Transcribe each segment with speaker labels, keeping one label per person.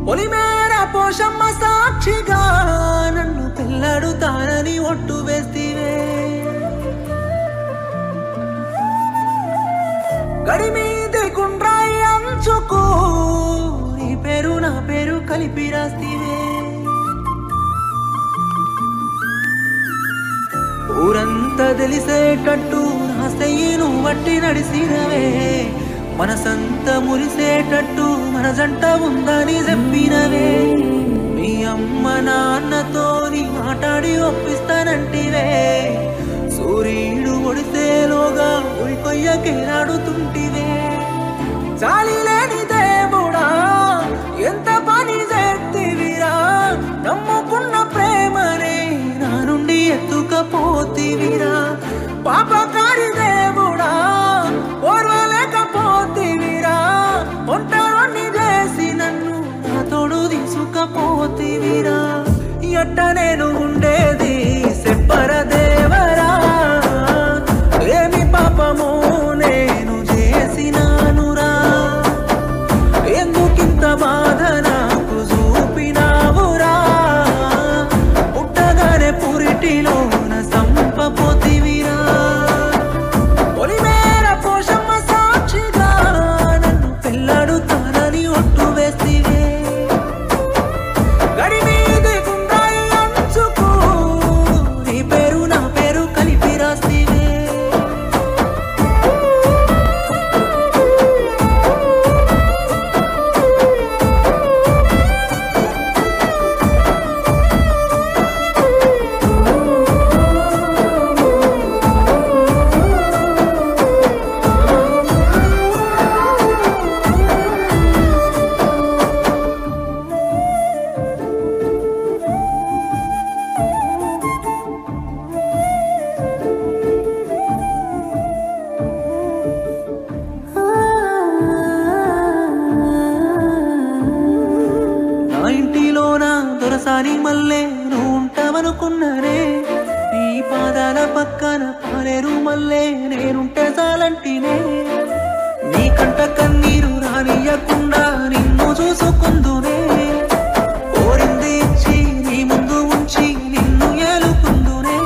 Speaker 1: పొలిమేర పోషమ్మ సాక్షిగా నన్ను పెళ్ళాడుతానని ఒట్టు వేస్తివే గడి మీదే కుండ్రాయి అంచుకు నీ పేరు నా పేరు కలిపి రాస్తివే ఊరంతా తెలిసేటట్టు నా చెయ్యిను వట్టి నడిసినవే మనసంతా మురిసేటట్టు మన జంట ఉందని చెప్పినవే మీ అమ్మ నాన్నతోని మాట్లాడి ఒప్పిస్తానంటివే సూర్యుడు ఒడిసేలోగా ఉరికొయ్యకేలాడుతుంటివే చాలి లేని దేవుడా ఎంత పని చేతివిరా నమ్ముకున్న ప్రేమనే నా నుండి ఎత్తుకపోతివిరా పాపకారి దేవుడా ఓర్వలేకపోతివిరా ఒంటరిని చేసి నన్ను నా తోడు తీసుకపోతివిరా ఎట్ట నేను ఉండేది సెప్పర దేవరా ఏమి పాపము నేను చేసినానురా ఎందుకింత బాధ నాకు చూపినావురా పుట్టగానే పురిటిలోన సంపపోతివిరా పొలిమేర పోషమ్మ సాక్షిగా నన్ను పెళ్ళాడుతానని ఒట్టు వేస్తివే గడి మీది గుండాయి అంచుకు నీ పేరు నా పేరు కలిపి రాస్తివే నా ఇంటిలోన దొరసాని మల్లె నువ్వు ఉంటావనుకున్నానే నీ పాదాల పక్కన పాలేరు మల్లె నేనుంటే చాలంటినే నీ కంట కన్నీరు రానియకుండా నిన్ను చూసుకుందునే కోరింది ఇచ్చి నీ ముందు ఉంచి నిన్ను ఏలుకుందునే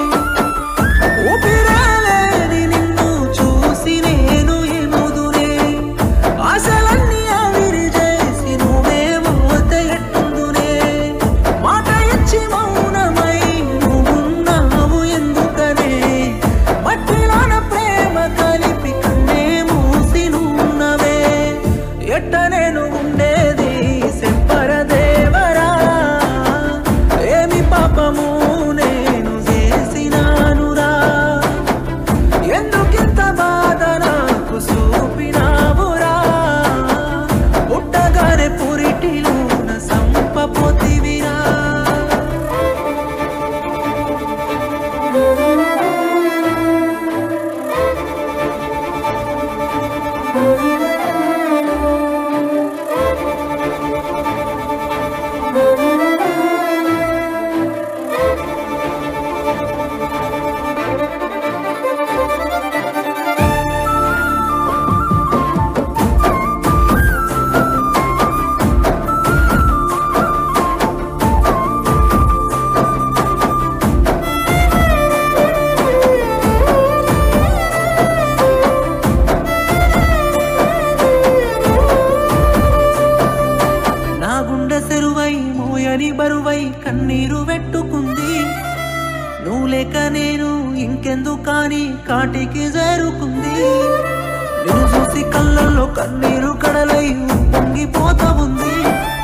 Speaker 1: ఊపిరాలేని నిన్ను చూసి నేను ఎముదునే ఆశలన్నీ ఆవిరి చేసి నువ్వే మోతే ఎట్టుందునే మాట ఇచ్చి మౌనమై నువ్వున్నావు ఎందుకనే మట్టిలోన ప్రేమ కలిపి కన్నే మూసి నున్నవే ఎట్ట నేను ఉండేది సెంపర దేవరా ఏమి పాపము నేను చేసినానురా ఎందుకింత బాధ నాకు చూపినావురా పుట్టగానే పురిటిలోన సంపపోతివిరా నా గుండె సెరువై మోయని బరువై కన్నీరు పెట్టుకుంది నువ్వు లేక నేను ఇంకెందు కాని కాటికి చేరుకుంది నేను చూసి కళ్ళల్లో కన్నీరు కడలై పొంగిపోతా ఉంది